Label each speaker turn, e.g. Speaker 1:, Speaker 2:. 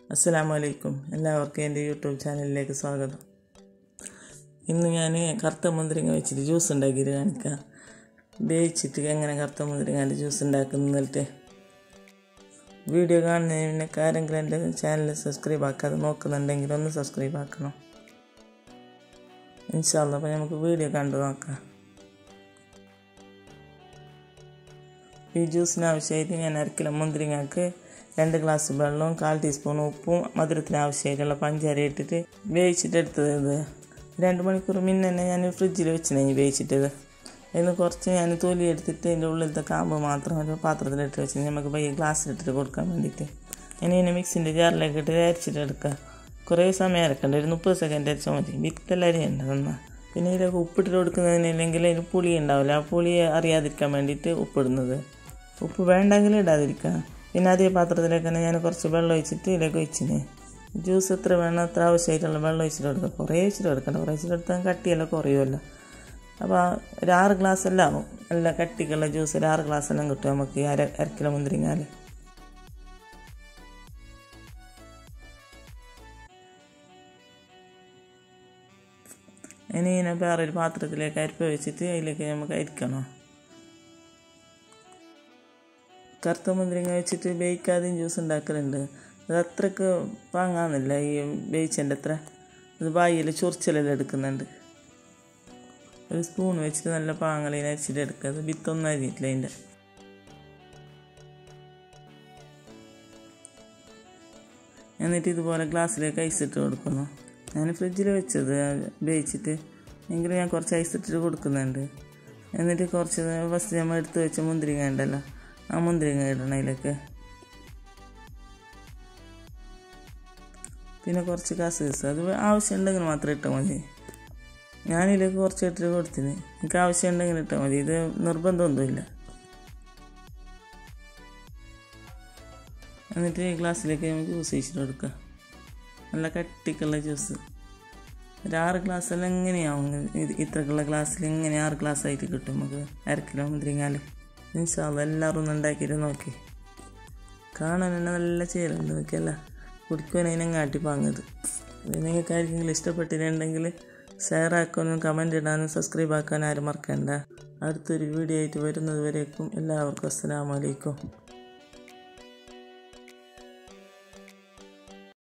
Speaker 1: അസ്സലാമു അലൈക്കും എല്ലാവർക്കും എൻ്റെ യൂട്യൂബ് ചാനലിലേക്ക് സ്വാഗതം ഇന്ന് ഞാൻ കറുത്ത മുന്തിരിങ്ങ വെച്ചിട്ട് ജ്യൂസ് ഉണ്ടാക്കിയിട്ട് കാണിക്കാം വേവിച്ചിട്ട് എങ്ങനെ കറുത്ത മുന്തിരിങ്ങാൻ്റെ ജ്യൂസ് ഉണ്ടാക്കുന്നിട്ട് വീഡിയോ കാണുന്നതിന് മുന്നേ ആരെങ്കിലും എൻ്റെ ചാനൽ സബ്സ്ക്രൈബ് ആക്കാതെ നോക്കുന്നുണ്ടെങ്കിൽ ഒന്ന് സബ്സ്ക്രൈബ് ആക്കണം ഇൻഷാല്ല അപ്പോൾ നമുക്ക് വീഡിയോ കണ്ടു നോക്കാം ഈ ജ്യൂസിന് ആവശ്യമായിട്ട് ഞാൻ അരക്കിലോ മുന്തിരിങ്ങക്ക് രണ്ട് ഗ്ലാസ് വെള്ളവും കാൽ ടീസ്പൂൺ ഉപ്പും മധുരത്തിന് ആവശ്യമായിട്ടുള്ള പഞ്ചാര ഇട്ടിട്ട് വേവിച്ചിട്ട് എടുത്തത് ഇത് രണ്ട് മണിക്കൂർ മുന്നേ തന്നെ ഞാൻ ഫ്രിഡ്ജിൽ വെച്ചിനെ വേവിച്ചിട്ടത് അതിന് കുറച്ച് ഞാൻ തൊലി എടുത്തിട്ട് അതിൻ്റെ ഉള്ളിലത്തെ കാമ്പ് മാത്രം ഒരു പാത്രത്തിലിട്ട് വെച്ച് നമുക്ക് പയ്യെ ഗ്ലാസ്സിലിട്ടിട്ട് കൊടുക്കാൻ വേണ്ടിയിട്ട് ഞാൻ ഇതിനെ മിക്സിൻ്റെ ജാറിലേക്ക് ഇട്ട് അരച്ചിട്ട് എടുക്കുക കുറേ സമയം അരക്കണ്ട ഒരു മുപ്പത് സെക്കൻഡ് അരച്ചാൽ മതി വിത്തെല്ലാം അരിയണ്ട നന്നാ പിന്നെ ഇതിലേക്ക് ഉപ്പിട്ടിട്ട് കൊടുക്കുന്നതിനില്ലെങ്കിൽ അതിന് പുളി ഉണ്ടാവില്ല ആ പുളി അറിയാതിരിക്കാൻ വേണ്ടിയിട്ട് ഉപ്പിടുന്നത് ഉപ്പ് വേണ്ടെങ്കിൽ ഇടാതിരിക്കുക പിന്നെ അതേ പാത്രത്തിലേക്ക് തന്നെ ഞാൻ കുറച്ച് വെള്ളം ഒഴിച്ചിട്ട് ഇതിലേക്ക് ഒഴിച്ചിന് ജ്യൂസ് എത്ര വേണം അത്ര ആവശ്യമായിട്ടുള്ള വെള്ളം ഒഴിച്ചിട്ട് എടുക്കുക കുറേ ഒഴിച്ചിട്ട് എടുക്കണ്ട കുറേ ഒഴിച്ചിട്ട് എടുത്താൽ കട്ടിയെല്ലാം കുറയുമല്ലോ അപ്പോൾ ഒരു ആറ് ഗ്ലാസ് എല്ലാം ആവും നല്ല കട്ടിക്കുള്ള ജ്യൂസ് ഒരു ആറ് ഗ്ലാസ് എല്ലാം കിട്ടും നമുക്ക് ഈ അര അര കിലോ മുന്തിരിങ്ങാൽ ഇനി ഇതിനെ വേറൊരു പാത്രത്തിലേക്ക് അരിപ്പ് വെച്ചിട്ട് അതിലേക്ക് നമുക്ക് അരിക്കണം കറുത്ത മുന്തിരിങ്ങ വെച്ചിട്ട് വേവിക്കാതെയും ജ്യൂസ് ഉണ്ടാക്കലുണ്ട് അത് അത്രക്ക് വാങ്ങാമെന്നില്ല ഈ വേവിച്ചതിൻ്റെ അത്ര അത് ബായിൽ ചൊറിച്ചലെല്ലാം എടുക്കുന്നുണ്ട് ഒരു സ്പൂൺ വെച്ചിട്ട് നല്ല പാങ്ങലിനെ അരിച്ചിട്ട് എടുക്കുക അത് വിത്തൊന്നും അരിഞ്ഞിട്ടില്ല അതിൻ്റെ എന്നിട്ട് ഇതുപോലെ ഗ്ലാസ്സിലേക്ക് ഐസ് ഇട്ട് കൊടുക്കുന്നു ഞാൻ ഫ്രിഡ്ജിൽ വെച്ചത് വേവിച്ചിട്ട് എങ്കിലും ഞാൻ കുറച്ച് ഐസ് ഇട്ടിട്ട് കൊടുക്കുന്നുണ്ട് എന്നിട്ട് കുറച്ച് ഫസ്റ്റ് നമ്മൾ എടുത്ത് വെച്ച മുന്തിരിങ്ങ ഉണ്ടല്ലോ ആ മുന്തിരിങ്ങ ഇടണം അതിലേക്ക് പിന്നെ കുറച്ച് കസീസ് അത് ആവശ്യമുണ്ടെങ്കിൽ മാത്രം ഇട്ടാൽ മതി ഞാനിതിലേക്ക് കുറച്ച് ഇട്ടിട്ട് കൊടുത്തിന് എനിക്ക് ആവശ്യമുണ്ടെങ്കിൽ ഇട്ടാൽ മതി ഇത് നിർബന്ധമൊന്നുമില്ല എന്നിട്ട് ഈ ഗ്ലാസ്സിലേക്ക് നമുക്ക് ജ്യൂസ് ഒഴിച്ചിട്ട് കൊടുക്കുക നല്ല കട്ടിക്കുള്ള ജ്യൂസ് ഒരു ആറ് ഗ്ലാസ്സെല്ലാം എങ്ങനെയാവും ഇത് ഇത്രക്കുള്ള ഗ്ലാസ്സിൽ എങ്ങനെ ആറ് ഗ്ലാസ് ആയിട്ട് കിട്ടും നമുക്ക് അര കിലോ മുന്തിരിങ്ങാൽ ഇൻഷാല്ല എല്ലാവരും ഒന്ന് ഉണ്ടാക്കിയിട്ട് നോക്കി കാണാൻ തന്നെ നല്ല ചേരുണ്ട് നോക്കിയല്ല കുടിക്കുവാൻ അതിനെങ്ങാട്ടി പാങ്ങത് നിങ്ങൾക്ക് ആർക്കെങ്കിലും ഇഷ്ടപ്പെട്ടിട്ടുണ്ടെങ്കിൽ ഷെയർ ആക്കാനും കമൻറ്റ് ഇടാനും സബ്സ്ക്രൈബ് ആക്കാനും ആരും മറക്കണ്ട അടുത്തൊരു വീഡിയോ ആയിട്ട് വരുന്നത് വരേക്കും എല്ലാവർക്കും അസ്സലാമലൈക്കും